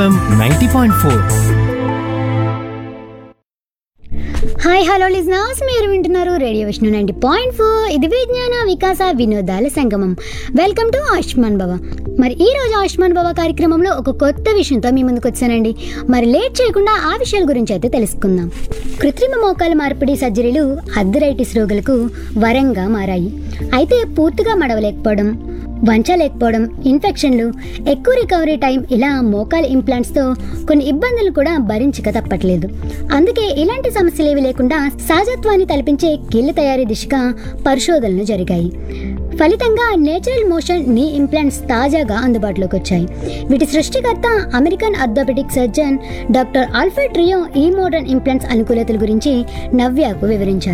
ninety point four hi hello listeners మీరు వింటున్నారు radio Vishnu ninety point four ఇది విజ్ఞాన వికాస వినోదాల సంగమం వెల్కమ్ టు ఆయుష్మాన్ భవ మరి ఈ రోజు ఆయుష్మాన్ భవ కార్యక్రమంలో ఒక కొత్త విషయంతో మీ ముందుకు వచ్చానండి మరి లేట్ చేయకుండా ఆ విషయాల గురించి అయితే తెలుసుకుందాం కృత్రిమ మోకాల మార్పిడి సర్జరీలు అర్థరైటిస్ రోగులకు వరంగా మారాయి అయితే పూర్తిగా మడవలేకపోవడం వంచలేకపోవడం ఇన్ఫెక్షన్లు ఎక్కువ రికవరీ టైం ఇలా మోకాల్ ఇంప్లాంట్స్తో కొన్ని ఇబ్బందులు కూడా భరించక తప్పట్లేదు అందుకే ఇలాంటి సమస్యలు ఏవి లేకుండా సహజత్వాన్ని తలపించే కీళ్ళ తయారీ దిశగా పరిశోధనలు జరిగాయి ఫలితంగా నేచురల్ మోషన్ నీ ఇంప్లాంట్స్ తాజాగా అందుబాటులోకి వచ్చాయి వీటి సృష్టికర్త American orthopaedic surgeon doctor Alfred Rio ఈ మోడర్న్ ఇంప్లాంట్స్ అనుకూలతల గురించి నవ్యకు వివరించారు